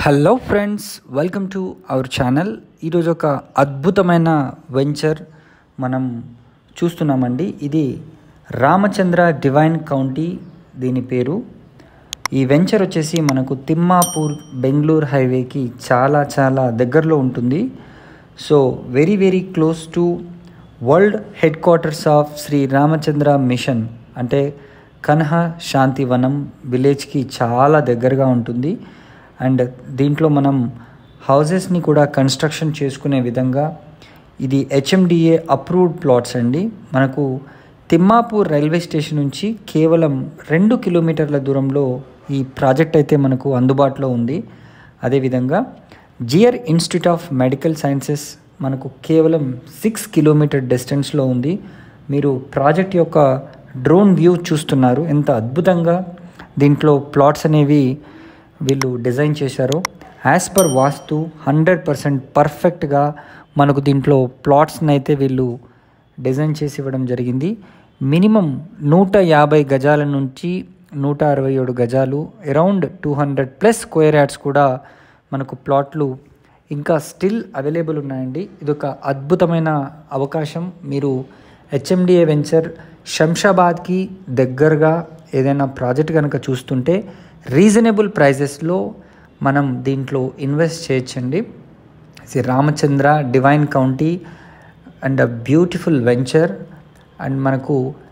hello friends welcome to our channel ఈరోజు ఒక అద్భుతమైన వెంచర్ మనం చూస్తున్నామండి ఇది రామచంద్ర డివైన్ కౌంటీ దీని పేరు ఈ వెంచర్ వచ్చేసి మనకు తిమ్మాపూర్ బెంగళూరు హైవేకి చాలా చాలా దగ్గరలో ఉంటుంది so very very close to world headquarters of Shri Ramchandra mission అంటే కన్హ శాంతివనం విలేజ్కి చాలా దగ్గరగా ఉంటుంది అండ్ దీంట్లో మనం హౌజెస్ని కూడా కన్స్ట్రక్షన్ చేసుకునే విధంగా ఇది హెచ్ఎండిఏ అప్రూవ్డ్ ప్లాట్స్ అండి మనకు తిమ్మాపూర్ రైల్వే స్టేషన్ నుంచి కేవలం రెండు కిలోమీటర్ల దూరంలో ఈ ప్రాజెక్ట్ అయితే మనకు అందుబాటులో ఉంది అదేవిధంగా Jeeyar institute of medical sciences మనకు కేవలం సిక్స్ కిలోమీటర్ డిస్టెన్స్లో ఉంది మీరు ప్రాజెక్ట్ యొక్క డ్రోన్ వ్యూ చూస్తున్నారు ఎంత అద్భుతంగా దీంట్లో ప్లాట్స్ అనేవి వీళ్ళు డిజైన్ చేశారో as per vastu hundred percent పర్ఫెక్ట్గా మనకు దీంట్లో ప్లాట్స్ని అయితే వీళ్ళు డిజైన్ చేసి ఇవ్వడం జరిగింది మినిమం నూట యాభై గజాల నుంచి నూట అరవై ఏడు గజాలు around two hundred plus square yards కూడా మనకు ప్లాట్లు ఇంకా స్టిల్ అవైలబుల్ ఉన్నాయండి ఇదొక అద్భుతమైన అవకాశం మీరు హెచ్ఎండిఏ వెంచర్ శంషాబాద్కి దగ్గరగా ఏదైనా ప్రాజెక్ట్ కనుక చూస్తుంటే రీజనబుల్ ప్రైజెస్లో మనం దీంట్లో ఇన్వెస్ట్ చేయొచ్చండి Shri Ramachandra divine county and a beautiful venture and మనకు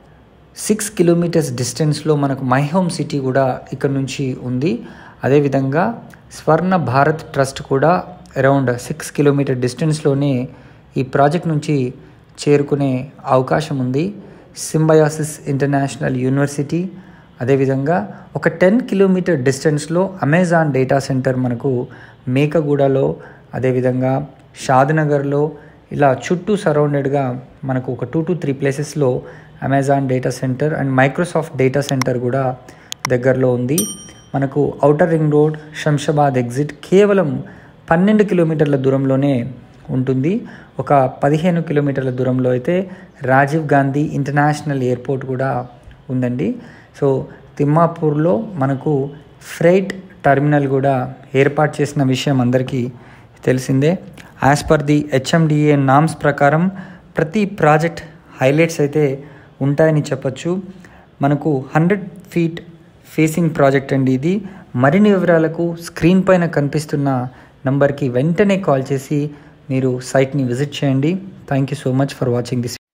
సిక్స్ కిలోమీటర్స్ డిస్టెన్స్లో మనకు మై హోమ్ సిటీ కూడా ఇక్కడ నుంచి ఉంది అదేవిధంగా స్వర్ణ భారత్ ట్రస్ట్ కూడా అరౌండ్ సిక్స్ కిలోమీటర్ డిస్టెన్స్లోనే ఈ ప్రాజెక్ట్ నుంచి చేరుకునే అవకాశం ఉంది సింబయాసిస్ ఇంటర్నేషనల్ యూనివర్సిటీ అదేవిధంగా ఒక టెన్ కిలోమీటర్ డిస్టెన్స్లో అమెజాన్ డేటా సెంటర్ మనకు మేకగూడలో అదేవిధంగా షాద్నగర్లో ఇలా చుట్టూ సరౌండెడ్గా మనకు ఒక టూ టు త్రీ ప్లేసెస్లో Amazon data centre and Microsoft data centre కూడా దగ్గరలో ఉంది మనకు outer ring road Shamshabad exit కేవలం పన్నెండు కిలోమీటర్ల దూరంలోనే ఉంటుంది ఒక పదిహేను కిలోమీటర్ల దూరంలో అయితే రాజీవ్ గాంధీ ఇంటర్నేషనల్ ఎయిర్పోర్ట్ కూడా ఉందండి సో తిమ్మాపూర్లో మనకు ఫ్రైట్ టర్మినల్ కూడా ఏర్పాటు చేసిన విషయం అందరికీ తెలిసిందే as per the HMDA norms ప్రకారం ప్రతి ప్రాజెక్ట్ హైలైట్స్ అయితే ఉంటాయని చెప్పచ్చు మనకు హండ్రెడ్ ఫీట్ ఫేసింగ్ ప్రాజెక్ట్ అండి ఇది మరిన్ని వివరాలకు స్క్రీన్ పైన కనిపిస్తున్న నంబర్కి వెంటనే కాల్ చేసి మీరు సైట్ని విజిట్ చేయండి thank you so much for watching this